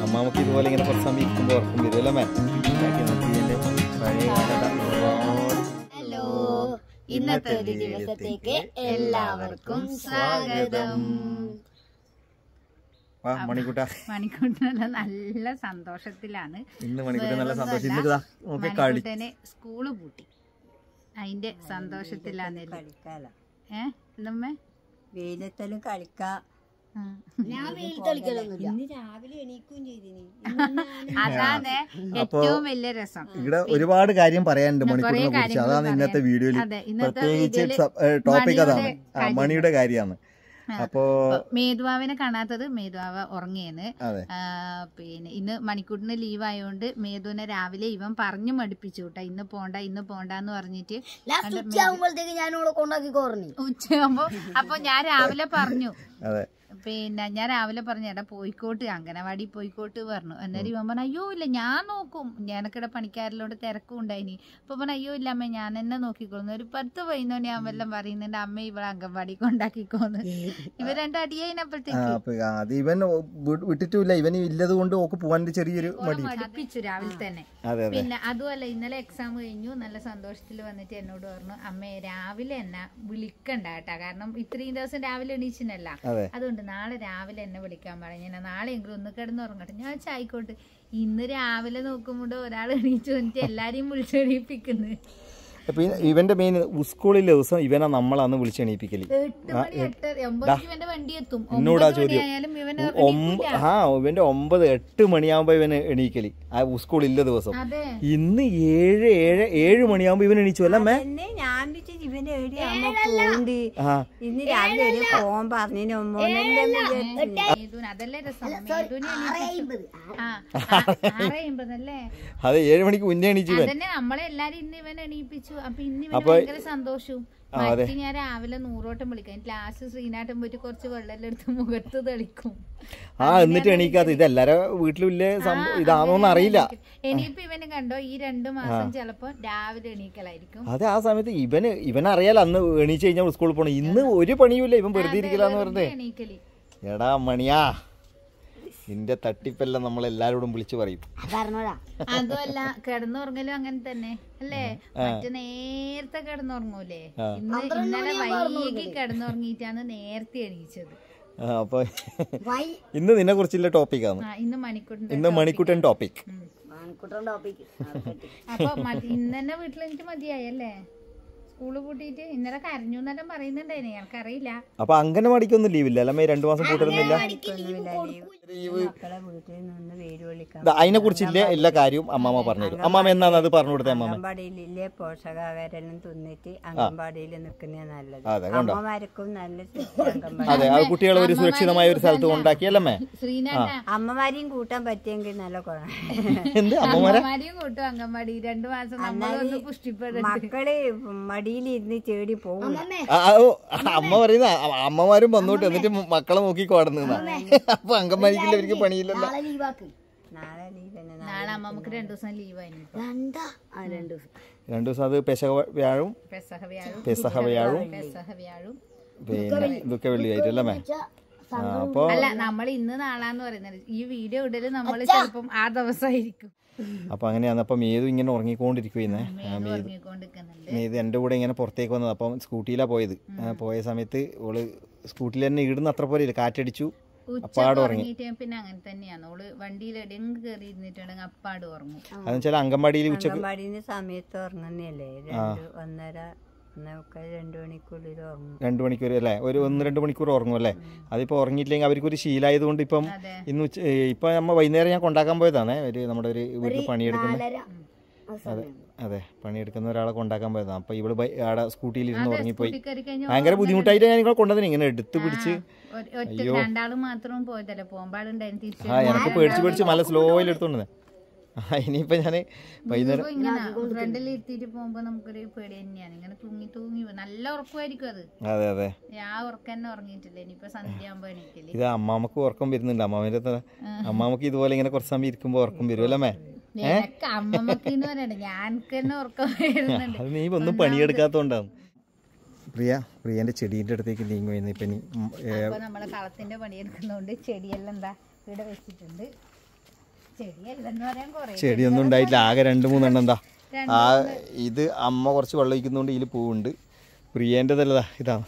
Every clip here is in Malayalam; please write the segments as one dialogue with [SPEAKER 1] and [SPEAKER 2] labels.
[SPEAKER 1] അമ്മാമക്ക് ഇതുപോലെ ഇങ്ങനെ കുറച്ച് സമയം ഇരിക്കുമ്പോൾ ഉറക്കം വരും അല്ലേ മേ ഇതാക്കി നോക്കി ഇതിന്റെ പഴയ കാലഘട്ട ഒരുപാട്
[SPEAKER 2] ഹലോ ഇന്നത്തെ ഒരു ദിവസത്തേക്ക് എല്ലാവർക്കും സ്വാഗതം
[SPEAKER 1] വാ മണിക്കൂട്ട
[SPEAKER 3] മണിക്കൂട്ടനല്ല നല്ല സന്തോഷത്തിലാണ്
[SPEAKER 1] ഇന്ന് മണിക്കൂട്ട നല്ല സന്തോഷം ഇന്ന് ഇതാ നോക്കി കളി
[SPEAKER 3] മണിക്കൂട്ടന് സ്കൂള് പൂട്ടി അതിന്റെ സന്തോഷത്തിലാണ്
[SPEAKER 4] കളിക്കാല
[SPEAKER 3] ഏ എന്തമ്മേ
[SPEAKER 4] വെയിലത്തെല്ലാം കളിക്കാ
[SPEAKER 3] ആ.
[SPEAKER 2] ഞാൻ വെയിൽ കളിക്കലൊന്നുമില്ല
[SPEAKER 4] ഇന്ന് രാവിലെ എണീക്കുകയും ചെയ്തിനി
[SPEAKER 3] അതാണ് ഏറ്റവും വലിയ രസം
[SPEAKER 1] ഇവിടെ ഒരുപാട് കാര്യം പറയാനുണ്ട്
[SPEAKER 3] കുറേ
[SPEAKER 1] മണിക്കൂറിനെ കുറിച്ച്
[SPEAKER 3] കാര്യങ്ങൾ
[SPEAKER 1] അതാണ് ഇന്നത്തെ
[SPEAKER 3] പറയാൻ.
[SPEAKER 1] വീഡിയോയിൽ
[SPEAKER 3] അതെ, ഇന്നത്തെ
[SPEAKER 1] പ്രത്യേകിച്ച്
[SPEAKER 3] വീഡിയോയില്
[SPEAKER 1] ടോപ്പിക് അതാണ്
[SPEAKER 3] മണിയുടെ
[SPEAKER 1] ആ, മണിയുടെ കാര്യമാണ് അപ്പോ
[SPEAKER 3] മേധുവാവിനെ കാണാത്തത് മേധുവാവ ഉറങ്ങിയെന്ന്
[SPEAKER 1] അതെ
[SPEAKER 3] ആ, പിന്നെ ഇന്ന് മണിക്കൂട്ടിന് ലീവ് ആയതുകൊണ്ട് മേധുവിനെ രാവിലെ ഇവൻ പറഞ്ഞു മടുപ്പിച്ചു കേട്ടോ ഇന്ന് പോണ്ട ഇന്ന് പോണ്ട എന്ന് പറഞ്ഞിട്ട്
[SPEAKER 2] ലാസ്റ്റ് ഉച്ച ആകുമ്പോഴത്തേക്ക് ഞാൻ ഇവിടെ കൊണ്ടാക്കി കോർന്നു
[SPEAKER 3] ഉച്ചയാകുമ്പോ അപ്പൊ ഞാൻ രാവിലെ പറഞ്ഞു
[SPEAKER 1] അതെ
[SPEAKER 3] പിന്നെ ഞാൻ രാവിലെ പറഞ്ഞു എടാ പോയിക്കോട്ട് അംഗനവാടി പോയിക്കോട്ട് പറഞ്ഞു അന്നേരം ഇവൻ പറഞ്ഞു അയ്യോ ഇല്ല ഞാൻ നോക്കും ഞാനൊക്കെ പണിക്കാരിലോട് തിരക്കും ഉണ്ടായിനി അപ്പൊ പറഞ്ഞു അയ്യോ ഇല്ല അമ്മ ഞാൻ എന്നെ നോക്കിക്കോളുന്നു ഒരു പത്ത് പതിനൊന്ന് മണിയാകുമ്പെല്ലാം പറയുന്നുണ്ട് അമ്മ ഇവളെ അംഗൻവാടി കൊണ്ടാക്കിക്കോന്ന് ഇവ രണ്ടും
[SPEAKER 1] ആ,
[SPEAKER 3] അടിയായിനപ്പോഴത്തേക്ക്
[SPEAKER 1] അപ്പൊ അത് ഇവൻ വി- വിട്ടിട്ടുമില്ല ഇവൻ ഇല്ലത് കൊണ്ട് ഓക്ക് പോകാൻ ചെറിയൊരു മടി
[SPEAKER 3] മടുപ്പിച്ചു രാവിലെ തന്നെ
[SPEAKER 1] അതെ അതെ
[SPEAKER 3] പിന്നെ അതുമല്ല ഇന്നലെ എക്സാം കഴിഞ്ഞു നല്ല സന്തോഷത്തിൽ വന്നിട്ട് എന്നോട് പറഞ്ഞു അമ്മേ രാവിലെ എന്നെ വിളിക്കണ്ട കേട്ടാ കാരണം ഇത്രയും ദിവസം രാവിലെ എണീച്ചിനല്ല
[SPEAKER 1] അതെ
[SPEAKER 3] അതുകൊണ്ട് നാളെ രാവിലെ എന്നെ വിളിക്കാൻ പറഞ്ഞു ഞാൻ നാളെയെങ്കിലും ഒന്ന് കിടന്നുറങ്ങട്ടെ ഞാൻ വെച്ചാൽ ആയിക്കോട്ടെ ഇന്ന് രാവിലെ നോക്കുമ്പോൾ ഒരാൾ എണീച്ചു വന്നിട്ട് എല്ലാരെയും വിളിച്ചെണീപ്പിക്കുന്നു
[SPEAKER 1] അപ്പൊ ഈ- ഇവന്റെ മെയിൻ സ്കൂളിലെ ദിവസം ഇവനെ നമ്മളന്ന് വിളിച്ചെണീപ്പിക്കല്
[SPEAKER 3] എട്ട് മണി എട്ട് ഒമ്പത് ഇവന്റെ വണ്ടി എത്തും
[SPEAKER 1] എന്നോടാ
[SPEAKER 3] ഒമ്പത്
[SPEAKER 1] ചോദ്യം
[SPEAKER 3] മണിയായാലും ഇവന്
[SPEAKER 1] ഒമ്പ ആ ഇവന്റെ ഒമ്പത് എട്ട് മണിയാകുമ്പോ ഇവന് എണീക്കല് ആ സ്കൂളില്ല ദിവസം
[SPEAKER 3] അതെ
[SPEAKER 1] ഇന്ന് ഏഴ് ഏഴ് ഏഴ് മണിയാകുമ്പോ ഇവൻ എണീച്ചു അല്ലേ അമ്മേ
[SPEAKER 4] എന്നെ ഞാൻ വിളിച്ച് ഇവന്റെ എവിടെയാകുമ്പോ പോണ്ട്
[SPEAKER 1] ആ
[SPEAKER 4] ഇന്ന് രാവിലെ ഒരു പോകാൻ പറഞ്ഞു ഒമ്പോന്നെല്ലാം വിചാരിച്ചു
[SPEAKER 3] മേധുന് അതല്ലേ രസം മേധുന് എണീപ്പിച്ചു ആ ആറ് അമ്പതല്ലേ
[SPEAKER 1] അതെ ഏഴ് മണിക്ക് മുന്നേ എണീച്ചു ഇവൻ
[SPEAKER 3] അതന്നെ നമ്മളെ എല്ലാരും ഇന്ന് ഇവൻ എണീപ്പിച്ചു അപ്പൊ ഇന്ന് ഇവന് ഭയങ്കര സന്തോഷവും മറ്റു ഞാൻ രാവിലെ നൂറോട്ടം വിളിക്കാം എന്നിട്ട് ലാസ്റ്റ് ശ്രീനാട്ടം പോയിട്ട് കുറച്ച് വെള്ളം എടുത്ത് മുഖത്ത് തെളിക്കും
[SPEAKER 1] ആ എന്നിട്ട് എണീക്കാത്ത ഇത് എല്ലാരും വീട്ടിലും ഇല്ലേ സംഭവം ഇതാണോന്ന് അറിയില്ല
[SPEAKER 3] ഇനിയിപ്പോ ഇവന് കണ്ടോ ഈ രണ്ടു മാസം ചിലപ്പോ രാവിലെ എണീക്കലായിരിക്കും
[SPEAKER 1] അതെ ആ സമയത്ത് ഇവന് ഇവനറിയാലോ അന്ന് എണീച്ച് കഴിഞ്ഞാൽ സ്കൂളിൽ പോകണം ഇന്ന് ഒരു പണിയുമില്ല ഇവൻ വെറുതെ ഇരിക്കലാന്ന് പറഞ്ഞേ
[SPEAKER 3] എണീക്കല്
[SPEAKER 1] എടാ മണിയാ നിന്റെ തട്ടിപ്പെല്ലാം നമ്മൾ എല്ലാരോടും വിളിച്ചു പറയും
[SPEAKER 2] പറഞ്ഞോടാ
[SPEAKER 3] അതുമല്ല കിടന്നുറങ്ങലും അങ്ങനെ തന്നെ അല്ലേ മറ്റു നേരത്തെ കിടന്നുറങ്ങൂലേ ഇന്ന് ഇന്നലെ വൈകി കിടന്നുറങ്ങിയിട്ടാണ് നേരത്തെ എണീച്ചത്
[SPEAKER 1] ആ, അപ്പൊ
[SPEAKER 2] വൈ
[SPEAKER 1] ഇന്ന് നിന്നെ കുറിച്ചുള്ള ടോപ്പിക്കാണ്
[SPEAKER 3] ആ ഇന്ന് മണിക്കൂറിന്റെ
[SPEAKER 1] ഇന്ന് മണിക്കുട്ടൻ ടോപ്പിക്
[SPEAKER 2] മാൻകുട്ടൻ ടോപ്പിക്ക്
[SPEAKER 3] അപ്പൊ മതി- ഇന്ന് തന്നെ വീട്ടിൽ എനിക്ക് മതിയായല്ലേ സ്കൂള് പൂട്ടിയിട്ട് ഇന്നലെ കരഞ്ഞു എന്നെല്ലാം പറയുന്നുണ്ടായിരുന്നു ഞങ്ങൾക്കറിയില്ല
[SPEAKER 1] അപ്പൊ അംഗനവാടിക്കൊന്നും ലീവില്ല അല്ലേ രണ്ടു മാസം കൂട്ടുന്നില്ല
[SPEAKER 4] മക്കളെ വീട്ടിൽ നിന്ന് വേര് വിളിക്കാം
[SPEAKER 1] അതിനെ കുറിച്ചില്ല എല്ലാ കാര്യവും അമ്മാമ്മ പറഞ്ഞുതരും അമ്മാമ്മ എന്നാണ് അത് പറഞ്ഞു കൊടുത്തത് അമ്മാമ്മ
[SPEAKER 4] അംഗൻവാടിയിലെ പോഷകാഹാരെല്ലാം തിന്നിട്ട് അംഗൻവാടിയിൽ നിൽക്കുന്ന നല്ലത്
[SPEAKER 1] അതെ കണ്ടോ
[SPEAKER 4] അമ്മമാർക്കും നല്ല അംഗൻവാടി
[SPEAKER 1] അതെ അത് കുട്ടികളെ ഒരു സുരക്ഷിതമായ ഒരു സ്ഥലത്ത് കൊണ്ടാക്കിയല്ലേ
[SPEAKER 3] ശ്രീനാഥ
[SPEAKER 4] അമ്മമാരെയും കൂട്ടാൻ പറ്റിയെങ്കിൽ നല്ല കുഴപ്പം
[SPEAKER 1] എന്ത് അമ്മമാരെ
[SPEAKER 3] അമ്മമാരെയും കൂട്ടും അംഗൻവാടി രണ്ടു മാസം നമ്മളൊന്ന് പുഷ്ടിപ്പെടണം
[SPEAKER 4] മക്കള് മടിയിലിരുന്ന് ചേടി പോകും
[SPEAKER 1] ആ, ആ, ഓ, അമ്മ പറയുന്ന അ- അമ്മമാരും വന്നോട്ട് എന്നിട്ട് മക്കളെ നോക്കി കോടന്നാ അപ്പൊ അംഗന്മാരിക്കില്ല അവർക്ക് പണിയില്ലല്ലോ
[SPEAKER 2] നാളെ ലീവാക്ക്
[SPEAKER 4] നാളെ ലീവ് തന്നെ
[SPEAKER 3] നാളെ അമ്മമ്മക്ക് രണ്ടു ദിവസം ലീവായിരുന്നു
[SPEAKER 2] രണ്ടാ ആ രണ്ട് ദിവസം
[SPEAKER 1] രണ്ടു ദിവസം അത് പെശക വ്യാഴവും
[SPEAKER 3] പെസഹ വ്യാഴും
[SPEAKER 1] പെസഹ വ്യാഴവും
[SPEAKER 3] പെസഹ വ്യാഴും
[SPEAKER 1] പിന്നെ ദുഃഖ വെള്ളിയായിട്ടല്ലേ മേ ആ, അപ്പൊ
[SPEAKER 3] അല്ല നമ്മൾ ഇന്ന് നാളാന്ന് പറയുന്നത് ഈ വീഡിയോ ഇടല് നമ്മൾ ചിലപ്പം ആ ദിവസമായിരിക്കും
[SPEAKER 1] അപ്പൊ അങ്ങനെയാണ് അപ്പം ഏതും ഇങ്ങനെ ഉറങ്ങിക്കൊണ്ടിരിക്കുന്നേ
[SPEAKER 3] മേഘം ഉറങ്ങിക്കൊണ്ടിരിക്കുന്നുണ്ട്
[SPEAKER 1] ഇത് എൻ്റെ കൂടെ ഇങ്ങനെ പുറത്തേക്ക് വന്നത് അപ്പം സ്കൂട്ടിയിലാണ് പോയത് ആ, പോയ സമയത്ത് ഓള് സ്കൂട്ടിയിൽ തന്നെ ഇടുന്ന അത്ര പോലെ കാറ്റടിച്ചു അപ്പാട്
[SPEAKER 3] ഉച്ച
[SPEAKER 1] ഉറങ്ങി
[SPEAKER 3] ഉറങ്ങിയിട്ട് പിന്നെ അങ്ങനെ തന്നെയാണ് ഓള് വണ്ടിയിൽ എവിടെയെങ്കിലും കയറി ഇരുന്നിട്ടുണ്ടെങ്കിൽ അപ്പാട് ഉറങ്ങും
[SPEAKER 1] അതെന്ന് വെച്ചാൽ അംഗൻവാടിയിൽ ഉച്ചക്ക്
[SPEAKER 4] അംഗൻവാടിന്റെ സമയത്ത് ഉറങ്ങുന്നല്ലേ രണ്ട് ഒന്നര ഒന്നേക്കാൾ രണ്ട് മണിക്കുള്ളിൽ ഉറങ്ങും
[SPEAKER 1] രണ്ട് മണിക്കൂർ അല്ലേ ഒരു ഒന്ന് രണ്ട് മണിക്കൂർ ഉറങ്ങും അല്ലേ അതിപ്പോൾ ഉറങ്ങിയില്ലെങ്കിൽ അവർക്കൊരു ശീലമായതുകൊണ്ട് ഇപ്പം
[SPEAKER 3] അതെ
[SPEAKER 1] ഇന്ന് ഉച്ച ഇപ്പം നമ്മ വൈകുന്നേരം ഞാൻ കൊണ്ടാക്കാൻ പോയതാണേ ഒരു നമ്മുടെ ഒരു വീട്ടിൽ പണിയെടുക്കുന്ന
[SPEAKER 2] നാലര ആ സമയം
[SPEAKER 1] അതെ പണിയെടുക്കുന്ന ഒരാളെ കൊണ്ടാക്കാൻ പോയതാണ് അപ്പോൾ ഇവള് ബൈ- ആടെ സ്കൂട്ടിയിൽ ഇരുന്ന് ഉറങ്ങിപ്പോയി
[SPEAKER 3] സ്കൂട്ടി കയറി കഴിഞ്ഞാൽ
[SPEAKER 1] ഭയങ്കര ബുദ്ധിമുട്ടായിട്ട് ഞാൻ നിങ്ങളെ കൊണ്ടുവന്നു ഇങ്ങനെ എടുത്ത് പിടിച്ച്
[SPEAKER 3] ഒരു- ഒറ്റ രണ്ടാളും മാത്രം പോയതല്ലേ പോകുമ്പാടുണ്ടായിരുന്നു തിരിച്ചു
[SPEAKER 1] ആ എനിക്ക് പേടിച്ച് പേടിച്ച് നല്ല സ്ലോയിൽ എടുത്തോണ്ട് ആ ഇനിയിപ്പോൾ ഞാൻ വൈകുന്നേരം
[SPEAKER 3] ഇപ്പൊ ഇങ്ങനെ ഫ്രണ്ടിൽ ഇരുത്തിയിട്ട് പോകുമ്പോ നമുക്കൊരു പേടി തന്നെയാണ് ഇങ്ങനെ തൂങ്ങി തൂങ്ങി പോകും. നല്ല ഉറക്കമായിരിക്കും അത്
[SPEAKER 1] അതെ അതെ
[SPEAKER 3] ഞാൻ ഉറക്കം തന്നെ ഉറങ്ങിയിട്ടില്ല ഇനിയിപ്പോ സന്ധ്യ ആകുമ്പോ എണീക്കല്
[SPEAKER 1] ഇത് അമ്മാമക്ക് ഉറക്കം വരുന്നുണ്ട് അമ്മാമൻ്റെ അടുത്ത് അമ്മാമക്ക് ഇതുപോലെ ഇങ്ങനെ കുറച്ച് സമയം ഇരിക്കുമ്പോൾ ഉറക്കം വരും അല്ലേ മേ
[SPEAKER 3] നിനക്ക് അമ്മമ്മക്ക് എന്ന് പറയണ്ട ഞാൻ തന്നെ ഉറക്കം വരുന്നുണ്ട്
[SPEAKER 1] അത് നീ ഒന്നും പണിയെടുക്കാത്തോണ്ടാണ് പ്രിയ പ്രിയന്റെ ചെടീന്റെ അടുത്തേക്ക് നീങ്ങി വരുന്ന ഇപ്പൊ നീ ഉം, ഏ,
[SPEAKER 3] അപ്പൊ നമ്മള് കളത്തിന്റെ പണിയെടുക്കുന്നോണ്ട് ചെടിയെല്ലാം എന്താ ഇവിടെ വെച്ചിട്ടുണ്ട് ചെടിയല്ലെന്ന് പറയാൻ കുറേ
[SPEAKER 1] ചെടിയൊന്നും ഉണ്ടായിട്ടില്ല ആകെ രണ്ട് മൂന്നെണ്ണം എന്താ
[SPEAKER 3] രണ്ട്
[SPEAKER 1] ആ ഇത് അമ്മ കുറച്ച് വെള്ളം ഒഴിക്കുന്നതുകൊണ്ട് ഇതിൽ പൂവുണ്ട് പ്രിയേൻ്റെതല്ലതാ ഇതാണ്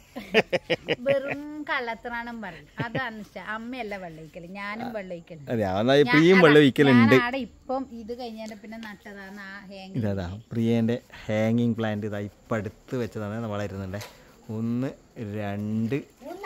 [SPEAKER 3] വെറും കള്ളത്തറാണം പറയും അതാണ് ഇഷ്ടം അമ്മയല്ല വെള്ളയിക്കല് ഞാനും വെള്ളയിക്കല്
[SPEAKER 1] അതെ അതാ പ്രിയും വെള്ളം ഒഴിക്കലുണ്ട്
[SPEAKER 3] ഞാനാടെ ഇപ്പം ഇത് കഴിഞ്ഞതിന്റെ പിന്നെ നട്ടതാണ് ആ ഹേങ്
[SPEAKER 1] ഇതാ പ്രിയേൻ്റെ ഹാങ്ങിങ് പ്ലാന്റ് ഇതാ ഇപ്പം അടുത്ത് വെച്ചതാണ് വളരുന്നുണ്ടേ ഒന്ന് രണ്ട്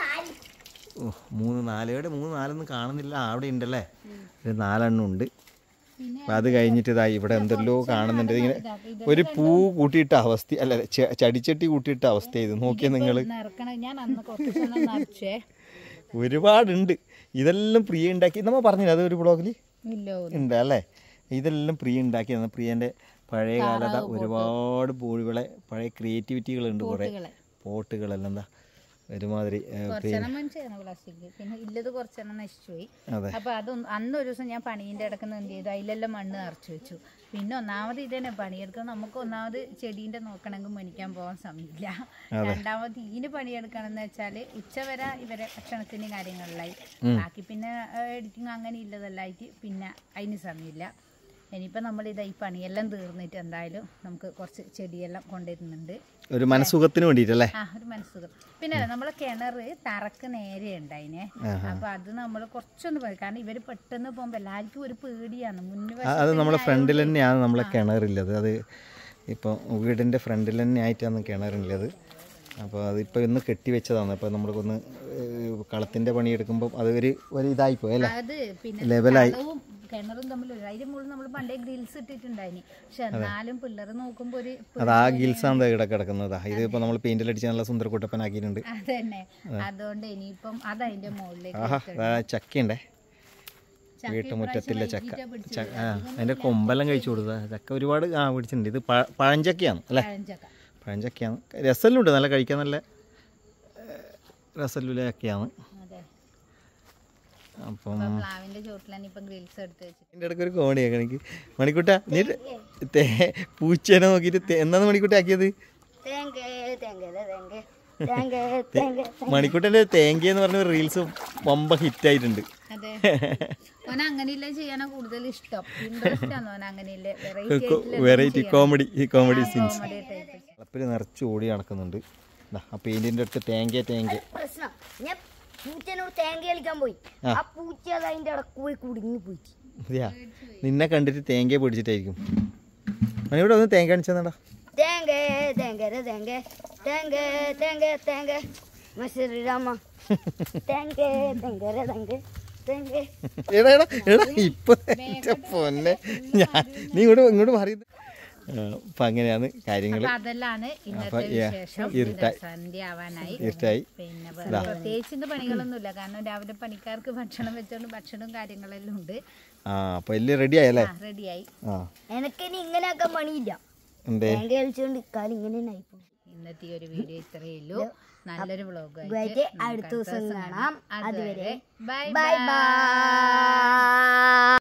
[SPEAKER 1] ഓ, മൂന്ന് നാല് ഇവിടെ മൂന്ന് നാലൊന്നും കാണുന്നില്ല അവിടെ ഉണ്ടല്ലേ ഒരു നാലെണ്ണം ഉണ്ട് അപ്പം അത് കഴിഞ്ഞിട്ട് ഇതാ ഇവിടെ എന്തെല്ലോ കാണുന്നുണ്ട് ഇങ്ങനെ ഒരു പൂ കൂട്ടിയിട്ട അവസ്ഥ അല്ല ചെ- ചെടിച്ചട്ടി കൂട്ടിയിട്ട അവസ്ഥ ഇത് നോക്കിയാൽ നിങ്ങൾ
[SPEAKER 3] നിറക്കണ ഞാൻ അന്ന് കുറച്ച് സമയം നിറച്ചേ
[SPEAKER 1] ഒരുപാടുണ്ട് ഇതെല്ലാം പ്രിയ ഉണ്ടാക്കി നമ്മൾ പറഞ്ഞില്ല അത് ഒരു ബ്ലോഗിൽ
[SPEAKER 3] ഇല്ലോ
[SPEAKER 1] ഉണ്ട് അല്ലേ ഇതെല്ലാം പ്രിയ ഉണ്ടാക്കിയതാണ് പ്രിയൻ്റെ പഴയ കാലത ഒരുപാട് പൂവുകളെ പഴയ ക്രിയേറ്റിവിറ്റികളുണ്ട് കുറേ
[SPEAKER 3] പൂട്ടുകളെ.
[SPEAKER 1] പോട്ടുകളെല്ലാം എന്താ ഒരുമാതിരി ഏ,
[SPEAKER 3] കുറച്ചെണ്ണം മനസ്സിലായിരുന്നു പ്ലാസ്റ്റിക് പിന്നെ ഇല്ലത് കുറച്ചെണ്ണം നശിച്ചുപോയി
[SPEAKER 1] അതെ
[SPEAKER 3] അപ്പൊ അത് അന്ന് ഒരു ദിവസം ഞാൻ പണീന്റെ ഇടക്കുന്ന എന്ത് ചെയ്തു അതിലെല്ലാം മണ്ണ് നിറച്ചു വെച്ചു പിന്നെ ഒന്നാമത് ഇത് തന്നെ പണിയെടുക്കാൻ നമുക്ക് ഒന്നാമത് ചെടീന്റെ നോക്കണമെങ്കിൽ മനിക്കാൻ പോകാൻ സമയമില്ല രണ്ടാമത് ഇതിന് പണിയെടുക്കണമെന്ന് വെച്ചാല് ഉച്ചവരെ ഇവരെ ഭക്ഷണത്തിന്റെ കാര്യങ്ങളിലായി ബാക്കി പിന്നെ എഡിറ്റിങ് അങ്ങനെ ഇല്ലതല്ലായിട്ട് പിന്നെ അതിന് സമയമില്ല ഇനിയിപ്പോൾ നമ്മൾ ഇത് ഈ പണിയെല്ലാം തീർന്നിട്ട് എന്തായാലും നമുക്ക് കുറച്ച് ചെടിയെല്ലാം കൊണ്ടുവരുന്നുണ്ട്
[SPEAKER 1] ഒരു മനസ്സുഖത്തിന് വേണ്ടിയിട്ടല്ലേ
[SPEAKER 3] ആ ഒരു മനസ്സുഖം പിന്നെ നമ്മളെ കിണറ് തറക്ക് നേരെ ഉണ്ടായിനെ അപ്പൊ അത് നമ്മൾ കുറച്ചൊന്ന് പോയി കാരണം ഇവര് പെട്ടെന്ന് പോകുമ്പോ എല്ലാവർക്കും ഒരു പേടിയാണ് മുന്നിൽ
[SPEAKER 1] ആ, അത് നമ്മളെ ഫ്രണ്ടിൽ തന്നെയാണ് നമ്മളെ കിണറുള്ളത് അത് ഇപ്പോൾ വീടിൻ്റെ ഫ്രണ്ടിൽ തന്നെ ആയിട്ടാണ് കിണറുള്ളത് അപ്പോൾ അതിപ്പോൾ ഇന്ന് കെട്ടി വെച്ചതാണ് അപ്പോൾ നമ്മൾക്കൊന്ന് കളത്തിൻ്റെ പണിയെടുക്കുമ്പോൾ അത് ഒരു ഒരു ഇതായിപ്പോയി അല്ലേ
[SPEAKER 3] അത് പിന്നെ
[SPEAKER 1] ലെവലായി
[SPEAKER 3] കളവും കിണറും തമ്മിൽ ഒരു- അതിന്റെ മുകളിൽ നമ്മൾ പണ്ടേ ഗ്രിൽസ് ഇട്ടിട്ടുണ്ടായിനി പക്ഷെ എന്നാലും പിള്ളേർ നോക്കുമ്പോ ഒരു പേ-
[SPEAKER 1] അത് ആ ഗിൽസാണ് ഇവിടെ കിടക്കുന്നതാ ഇത് ഇപ്പോൾ നമ്മൾ പെയിൻറ്റിലടിച്ച് നല്ല സുന്ദരക്കുട്ടപ്പനാക്കിയിട്ടുണ്ട്
[SPEAKER 3] അതന്നെ അതുകൊണ്ട് ഇനിയിപ്പം അത് അതിന്റെ മുകളിലേക്ക്
[SPEAKER 1] ആഹാ ദാ ചക്കയുണ്ടേ
[SPEAKER 3] ചക്ക
[SPEAKER 1] വീട്ടുമുറ്റത്തിലെ ചക്ക
[SPEAKER 3] ഇപ്രാവശ്യം വൈകിട്ടാ
[SPEAKER 1] ചക്ക ആ അതിൻ്റെ കൊമ്പെല്ലാം കഴിച്ചു കൊടുത്താ ചക്ക ഒരുപാട് ആ പിടിച്ചിട്ടുണ്ട് ഇത് പഴ- പഴഞ്ചക്കയാണ് അല്ലേ
[SPEAKER 3] പഴഞ്ചക്ക
[SPEAKER 1] പഴഞ്ചക്കയാണ് രസമെല്ലാം ഉണ്ട് നല്ല കഴിക്കാൻ നല്ല രസമില്ല ചക്കയാണ്
[SPEAKER 3] അതെ
[SPEAKER 1] അപ്പം
[SPEAKER 3] ഇപ്പൊ പ്ലാവിന്റെ ചോട്ടിലാണ് ഇപ്പം ഗ്രിൽസ് എടുത്ത് വെച്ചിട്ട്
[SPEAKER 1] എൻ്റെ ഇടയ്ക്ക് ഒരു കോമഡിയാ എനിക്ക് മണിക്കുട്ട നീ തേ പൂച്ചേനെ നോക്കിയിട്ട് തേ- എന്നാണ് മണിക്കുട്ട ആക്കിയത്
[SPEAKER 2] തേങ്ങ തേങ്ങ തേങ്ങ തേങ്ങ തേങ്ങ
[SPEAKER 1] മണിക്കുട്ടൻ്റെ തേങ്ക എന്ന് പറഞ്ഞ റീൽസ് വമ്പ ഹിറ്റായിട്ടുണ്ട്
[SPEAKER 3] അതെ ഓന അങ്ങനെയില്ല ചെയ്യാനാ കൂടുതൽ ഇഷ്ടം ഇൻട്രസ്റ്റ് ആണ് ഓന അങ്ങനെയില്ല വെറൈറ്റി
[SPEAKER 1] വെറൈറ്റി കോമഡി ഈ കോമഡി സീൻസ്
[SPEAKER 3] കോമഡി ടൈപ്പ്
[SPEAKER 1] കളപ്പിൽ നിറച്ച് ഓടി നടക്കുന്നുണ്ട് ദാ, ആ പെയിൻറ്റിൻ്റെ അടുത്ത് തേങ്ക തേങ്ക
[SPEAKER 2] പ്രശ്നം ഞാൻ പൂച്ചനോട് തേങ്ങ കളിക്കാൻ പോയി ആ പൂച്ച അത് അതിന്റെ ഇടക്ക് പോയി കുടുങ്ങി പോയിട്ട്
[SPEAKER 1] മതിയാ നിന്നെ കണ്ടിട്ട് തേങ്ക പിടിച്ചിട്ടായിരിക്കും മണിക്കൂടെ ഒന്ന് തേങ്ക കാണിച്ചെന്നാടാ
[SPEAKER 2] തേങ്ങ തേങ്ങ തേങ്ങ തേങ്ങ തേങ്ങ തേങ്ങ മസരി രാമ തേങ്ങ തേങ്ങ തേങ്ങ തേങ്ങ
[SPEAKER 1] എടാ എടാ എടാ ഇപ്പൊ എൻ്റെ പൊന്നെ ഞാൻ നീ ഇങ്ങോട്ട് ഇങ്ങോട്ട് പറയുന്നത് അപ്പം അങ്ങനെയാണ് കാര്യങ്ങൾ
[SPEAKER 3] അപ്പൊ അതെല്ലാണ് ഇന്നത്തെ
[SPEAKER 1] അപ്പൊ, yeah,
[SPEAKER 3] വിശേഷം
[SPEAKER 1] ഇരുട്ടായി.
[SPEAKER 3] ഇത് സന്ധ്യ ആവാനായി
[SPEAKER 1] ഇഷ്ടമായി
[SPEAKER 3] പിന്നെ വേറെ പ്രത്യേകിച്ച് ഇന്ന് പണികളൊന്നുമില്ല കാരണം രാവിലെ പണിക്കാർക്ക് ഭക്ഷണം വെച്ചോണ്ട് ഭക്ഷണവും കാര്യങ്ങളെല്ലാം ഉണ്ട്
[SPEAKER 1] ആ അപ്പോൾ എല്ലാം റെഡി ആയല്ലേ
[SPEAKER 3] ആ റെഡിയായി
[SPEAKER 1] ആ
[SPEAKER 2] എനക്കിനി ഇങ്ങനെ ആക്കാൻ പണിയില്ല
[SPEAKER 1] എന്തേ
[SPEAKER 2] തേങ്ങ കളിച്ചോണ്ട് കാലം ഇങ്ങനെ തന്നെ ആയിപ്പോയി
[SPEAKER 3] ഇന്നത്തെ ഈ ഒരു വീഡിയോ ഇത്രയേ ഉള്ളൂ നല്ലൊരു വ്ളോഗ്
[SPEAKER 2] ഇതുവരെ അടുത്ത ദിവസം കാണാം അതുവരെ
[SPEAKER 3] ബൈ
[SPEAKER 2] ബൈ ബൈ